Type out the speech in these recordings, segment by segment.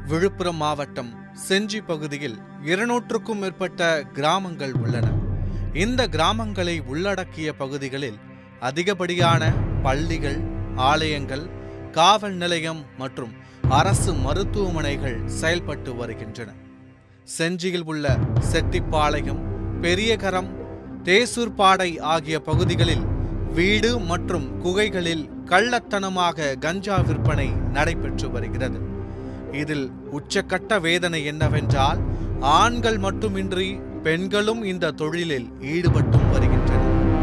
விழுப்புரம் மாவட்டம் செஞ்சி பகுதியில் இருநூற்றுக்கும் மேற்பட்ட கிராமங்கள் உள்ளன இந்த கிராமங்களை உள்ளடக்கிய பகுதிகளில் அதிகப்படியான பள்ளிகள் ஆலயங்கள் காவல் நிலையம் மற்றும் அரசு மருத்துவமனைகள் செயல்பட்டு வருகின்றன செஞ்சியில் உள்ள செட்டிப்பாளையம் பெரியகரம் தேசூர்பாடை ஆகிய பகுதிகளில் வீடு மற்றும் குகைகளில் கள்ளத்தனமாக கஞ்சா விற்பனை நடைபெற்று வருகிறது இதில் உச்சக்கட்ட வேதனை என்னவென்றால் ஆண்கள் மட்டுமின்றி பெண்களும் இந்த தொழிலில் ஈடுபட்டும் வருகின்றனர்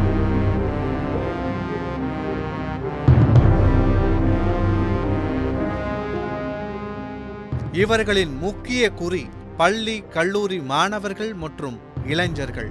இவர்களின் முக்கிய குறி பள்ளி கல்லூரி மாணவர்கள் மற்றும் இளைஞர்கள்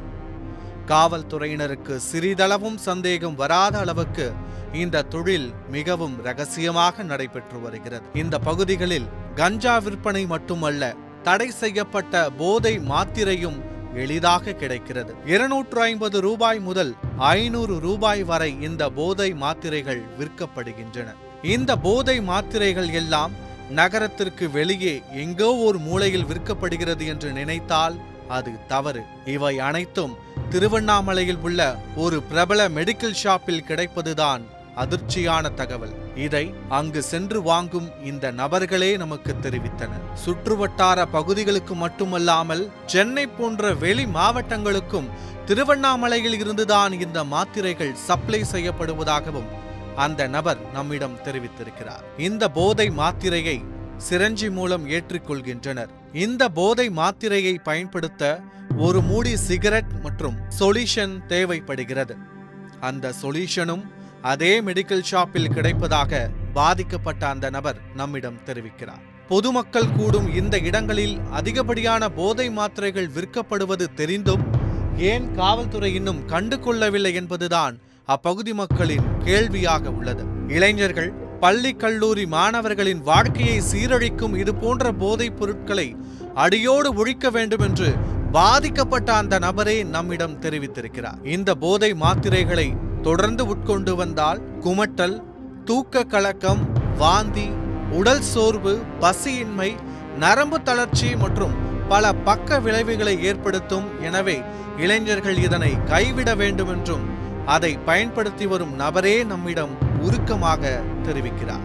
காவல்துறையினருக்கு சிறிதளவும் சந்தேகம் வராத அளவுக்கு இந்த தொழில் மிகவும் ரகசியமாக நடைபெற்று வருகிறது இந்த பகுதிகளில் கஞ்சா விற்பனை மட்டுமல்ல தடை செய்யப்பட்ட போதை மாத்திரையும் எளிதாக கிடைக்கிறது இருநூற்று ஐம்பது ரூபாய் முதல் ஐநூறு ரூபாய் வரை இந்த போதை மாத்திரைகள் விற்கப்படுகின்றன இந்த போதை மாத்திரைகள் எல்லாம் நகரத்திற்கு வெளியே எங்கோ ஒரு மூலையில் விற்கப்படுகிறது என்று நினைத்தால் அது தவறு இவை அனைத்தும் திருவண்ணாமலையில் உள்ள ஒரு பிரபல மெடிக்கல் ஷாப்பில் கிடைப்பதுதான் அதிர்ச்சியான தகவல் இதை அங்கு சென்று வாங்கும் இந்த நபர்களே நமக்கு தெரிவித்தனர் சுற்றுவட்டார பகுதிகளுக்கு மட்டுமல்லாமல் சென்னை போன்ற வெளி மாவட்டங்களுக்கும் திருவண்ணாமலையில் இருந்துதான் இந்த மாத்திரைகள் சப்ளை செய்யப்படுவதாகவும் அந்த நபர் நம்மிடம் தெரிவித்திருக்கிறார் இந்த போதை மாத்திரையை சிரஞ்சி மூலம் ஏற்றுக்கொள்கின்றனர் இந்த போதை மாத்திரையை பயன்படுத்த ஒரு மூடி சிகரெட் மற்றும் சொல்யூஷன் தேவைப்படுகிறது அந்த சொல்யூஷனும் அதே மெடிக்கல் ஷாப்பில் கிடைப்பதாக பாதிக்கப்பட்ட அந்த நபர் நம்மிடம் தெரிவிக்கிறார் பொதுமக்கள் கூடும் இந்த இடங்களில் அதிகப்படியான போதை மாத்திரைகள் விற்கப்படுவது தெரிந்தும் ஏன் காவல்துறை இன்னும் கண்டு கொள்ளவில்லை என்பதுதான் அப்பகுதி மக்களின் கேள்வியாக உள்ளது இளைஞர்கள் பள்ளி கல்லூரி மாணவர்களின் வாழ்க்கையை சீரழிக்கும் இது போன்ற போதைப் பொருட்களை அடியோடு ஒழிக்க வேண்டும் என்று பாதிக்கப்பட்ட அந்த நபரே நம்மிடம் தெரிவித்திருக்கிறார் இந்த போதை மாத்திரைகளை தொடர்ந்து உட்கொண்டு வந்தால் குமட்டல் தூக்க கலக்கம் வாந்தி உடல் சோர்வு பசியின்மை நரம்பு தளர்ச்சி மற்றும் பல பக்க விளைவுகளை ஏற்படுத்தும் எனவே இளைஞர்கள் இதனை கைவிட வேண்டும் என்றும் அதை பயன்படுத்தி வரும் நபரே நம்மிடம் உருக்கமாக தெரிவிக்கிறார்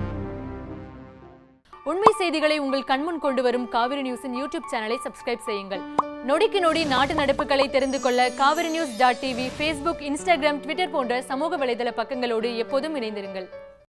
உண்மை செய்திகளை உங்கள் கண்முன் கொண்டு வரும் காவிரி நியூஸின் யூடியூப் சேனலை சப்ஸ்கிரைப் செய்யுங்கள் நொடிக்கு நொடி நாட்டு நடப்புகளை தெரிந்து கொள்ள Kaveri news dot TV Facebook Instagram Twitter போன்ற சமூக வலைதள பக்கங்களோடு எப்போதும் இணைந்திருங்கள்